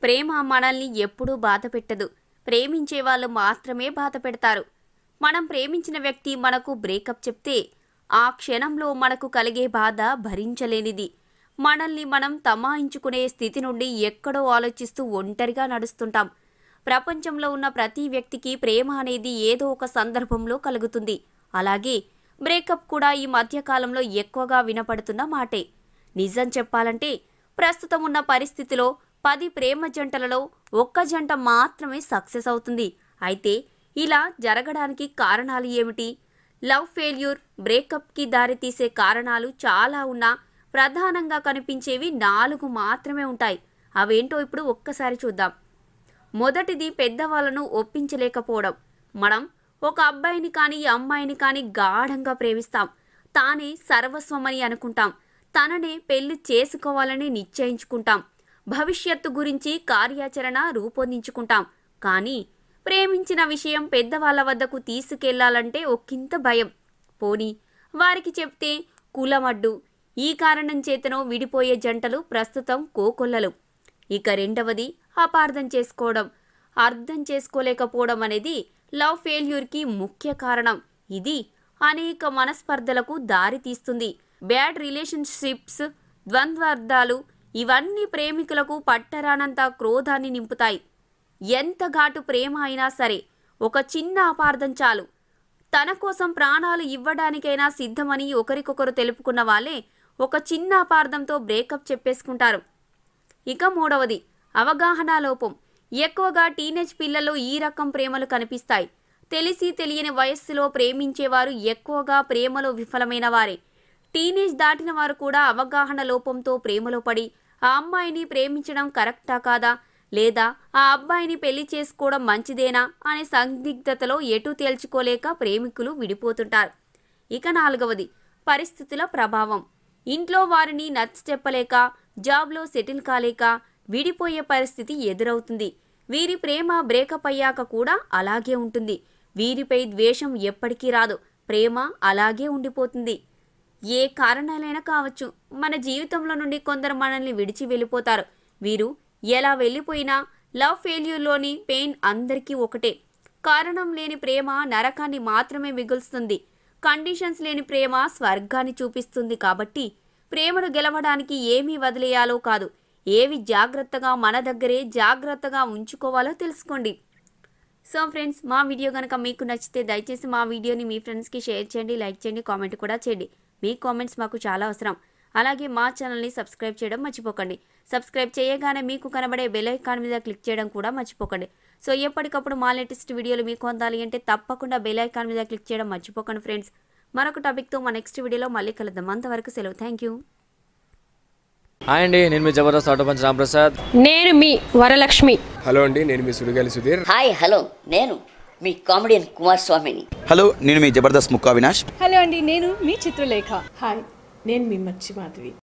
ప్రేమ మనల్ని ఎప్పుడూ బాధ పెట్టదు ప్రేమించే వాళ్ళు మాత్రమే బాధ పెడతారు మనం ప్రేమించిన వ్యక్తి మనకు బ్రేకప్ చెప్తే ఆ క్షణంలో మనకు కలిగే బాధ భరించలేనిది మనల్ని మనం తమాయించుకునే స్థితి నుండి ఎక్కడో ఆలోచిస్తూ ఒంటరిగా నడుస్తుంటాం ప్రపంచంలో ఉన్న ప్రతి వ్యక్తికి ప్రేమ అనేది ఏదో ఒక సందర్భంలో కలుగుతుంది అలాగే బ్రేకప్ కూడా ఈ మధ్యకాలంలో ఎక్కువగా వినపడుతున్న మాటే నిజం చెప్పాలంటే ప్రస్తుతం ఉన్న పరిస్థితిలో పది ప్రేమ జంటలలో ఒక్క జంట మాత్రమే సక్సెస్ అవుతుంది అయితే ఇలా జరగడానికి కారణాలు ఏమిటి లవ్ ఫెయిల్యూర్ బ్రేకప్కి దారితీసే కారణాలు చాలా ఉన్నా ప్రధానంగా కనిపించేవి నాలుగు మాత్రమే ఉంటాయి అవేంటో ఇప్పుడు ఒక్కసారి చూద్దాం మొదటిది పెద్దవాళ్ళను ఒప్పించలేకపోవడం మనం ఒక అబ్బాయిని కానీ అమ్మాయిని కానీ గాఢంగా ప్రేమిస్తాం తానే సర్వస్వమని అనుకుంటాం తననే పెళ్లి చేసుకోవాలని నిశ్చయించుకుంటాం భవిష్యత్తు గురించి కార్యాచరణ రూపొందించుకుంటాం కానీ ప్రేమించిన విషయం పెద్దవాళ్ళ వద్దకు తీసుకెళ్లాలంటే ఒక్కింత భయం పోని వారికి చెప్తే కులమడ్డు ఈ కారణం చేతనో విడిపోయే జంటలు ప్రస్తుతం కోకొల్లలు ఇక రెండవది అపార్థం చేసుకోవడం అర్థం చేసుకోలేకపోవడం అనేది లవ్ ఫెయిల్యూర్కి ముఖ్య కారణం ఇది అనేక మనస్పర్ధలకు దారి తీస్తుంది బ్యాడ్ రిలేషన్షిప్స్ ద్వంద్వార్థాలు ఇవన్నీ ప్రేమికులకు పట్టరానంత క్రోధాన్ని నింపుతాయి ఎంత ఘాటు ప్రేమ అయినా సరే ఒక చిన్న అపార్థం చాలు తన కోసం ప్రాణాలు ఇవ్వడానికైనా సిద్ధమని ఒకరికొకరు తెలుపుకున్న వాళ్ళే ఒక చిన్న అపార్థంతో బ్రేకప్ చెప్పేసుకుంటారు ఇక మూడవది అవగాహన లోపం ఎక్కువగా టీనేజ్ పిల్లల్లో ఈ రకం ప్రేమలు కనిపిస్తాయి తెలిసి తెలియని వయస్సులో ప్రేమించేవారు ఎక్కువగా ప్రేమలో విఫలమైన వారే టీనేజ్ దాటిన వారు కూడా అవగాహన లోపంతో ప్రేమలో పడి ఆ అమ్మాయిని ప్రేమించడం కరెక్టా కాదా లేదా ఆ అబ్బాయిని పెళ్లి చేసుకోవడం మంచిదేనా అనే సందిగ్ధతలో ఎటు తేల్చుకోలేక ప్రేమికులు విడిపోతుంటారు ఇక నాలుగవది పరిస్థితుల ప్రభావం ఇంట్లో వారిని నచ్చ చెప్పలేక జాబ్లో సెటిల్ కాలేక విడిపోయే పరిస్థితి ఎదురవుతుంది వీరి ప్రేమ బ్రేకప్ అయ్యాక కూడా అలాగే ఉంటుంది వీరిపై ద్వేషం ఎప్పటికీ రాదు ప్రేమ అలాగే ఉండిపోతుంది ఏ కారణాలైనా కావచ్చు మన జీవితంలో నుండి కొందరు మనల్ని విడిచి వెళ్ళిపోతారు వీరు ఎలా వెళ్ళిపోయినా లవ్ ఫెయిల్యూర్లోని పెయిన్ అందరికీ ఒకటే కారణం లేని ప్రేమ నరకాన్ని మాత్రమే మిగులుస్తుంది కండిషన్స్ లేని ప్రేమ స్వర్గాన్ని చూపిస్తుంది కాబట్టి ప్రేమను గెలవడానికి ఏమీ వదిలేయాలో కాదు ఏవి జాగ్రత్తగా మన దగ్గరే జాగ్రత్తగా ఉంచుకోవాలో తెలుసుకోండి సో ఫ్రెండ్స్ మా వీడియో కనుక మీకు నచ్చితే దయచేసి మా వీడియోని మీ ఫ్రెండ్స్కి షేర్ చేయండి లైక్ చేయండి కామెంట్ కూడా చేయండి మీ కామెంట్స్ మాకు చాలా అవసరం అలాగే మా ఛానల్ని సబ్స్క్రైబ్ చేయడం మర్చిపోకండి సబ్స్క్రైబ్ చేయగానే మీకు కనబడే బెల్ ఐకాన్ మీద క్లిక్ చేయడం కూడా మర్చిపోకండి సో ఎప్పటికప్పుడు మా లేటెస్ట్ వీడియోలు మీకు అందాలి అంటే తప్పకుండా బెల్ ఐకాన్ మీద క్లిక్ చేయడం మర్చిపోకండి ఫ్రెండ్స్ మరొక టాపిక్తో మా నెక్స్ట్ వీడియోలో మళ్ళీ కలుద్దాం అంతవరకు సెలవు థ్యాంక్ యూ హాయ్ అండి నేను మీ జబర్దస్త్ ఆటో పంచ్ రాంప్రసాద్ నేను మీ వరలక్ష్మి హలో అండి నేను మీ సుడిగాలి సుధీర్ హాయ్ హలో నేను మీ కామెడియన్ కుమార్ స్వామిని హలో నేను మీ జబర్దస్త్ ముక్కా వినాష్ హలో అండి నేను మీ చిత్రలేఖ హాయ్ నేను మీ మచ్చి మాధవి